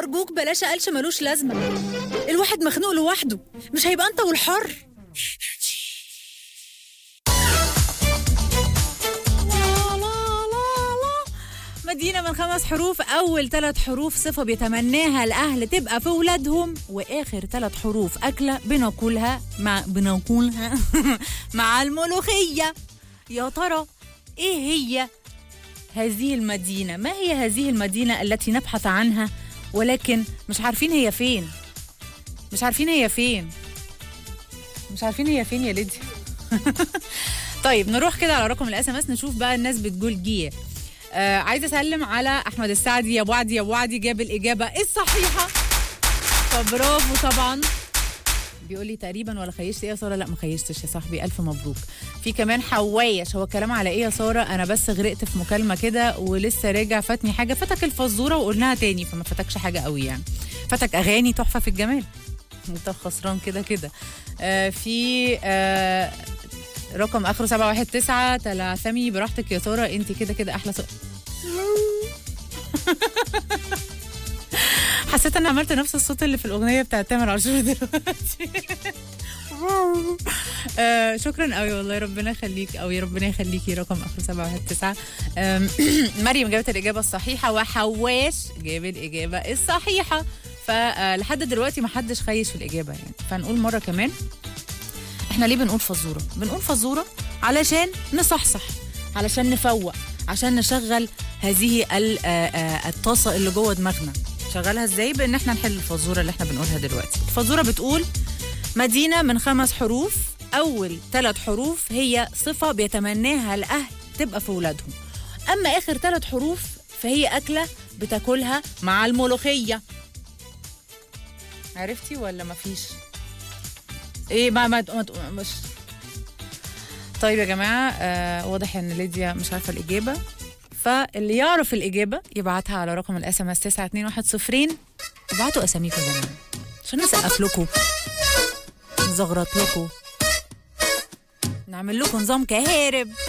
أرجوك بلاش قلش ملوش لازمة الواحد مخنوق لوحده مش هيبقى أنت والحر لا لا لا لا. مدينة من خمس حروف أول ثلاث حروف صفة بيتمناها الأهل تبقى في ولادهم وآخر ثلاث حروف أكلة بناكلها مع بناكلها مع الملوخية يا ترى إيه هي هذه المدينة ما هي هذه المدينة التي نبحث عنها ولكن مش عارفين هي فين مش عارفين هي فين مش عارفين هي فين يا ليديا طيب نروح كده على رقم الاس ام اس نشوف بقى الناس بتقول جيه آه عايزه اسلم على احمد السعدي يا وعدي يا وعدي جاب الاجابه الصحيحه فبرافو طبعا بيقول لي تقريبا ولا خيشت ايه يا ساره لا ما خيشتش يا صاحبي الف مبروك في كمان حوايش هو الكلام على ايه يا ساره انا بس غرقت في مكالمه كده ولسه راجع فاتني حاجه فاتك الفزوره وقلناها تاني فما فاتكش حاجه قوي يعني فاتك اغاني تحفه في الجمال انت خسران كده كده آه في آه رقم اخره 719 تلعثمي براحتك يا ساره انت كده كده احلى سارة. حسيت ان عملت نفس الصوت اللي في الاغنيه بتاعت تامر عاشور دلوقتي آه شكرا قوي والله ربنا يخليك قوي ربنا يخليكي رقم اخر 719 آم، مريم جابت الاجابه الصحيحه وحواش جاب الاجابه الصحيحه فلحد دلوقتي ما حدش خيش في الاجابه يعني فنقول مره كمان احنا ليه بنقول فزوره بنقول فزوره علشان نصحصح علشان نفوق عشان نشغل هذه ال- آه، آه، الطاسه اللي جوه دماغنا شغلها ازاي بان احنا نحل الفزوره اللي احنا بنقولها دلوقتي الفزوره بتقول مدينه من خمس حروف اول ثلاث حروف هي صفه بيتمناها الاهل تبقى في ولادهم اما اخر ثلاث حروف فهي اكله بتاكلها مع الملوخيه عرفتي ولا مفيش ايه ما ما ما- مش طيب يا جماعه آه واضح ان ليديا مش عارفه الاجابه فاللي يعرف الاجابه يبعتها على رقم الاس ام اس 921 ابعتوا اساميكم زمان عشان نسقف لكم نزغرط لكم نعمل لكم نظام كهارب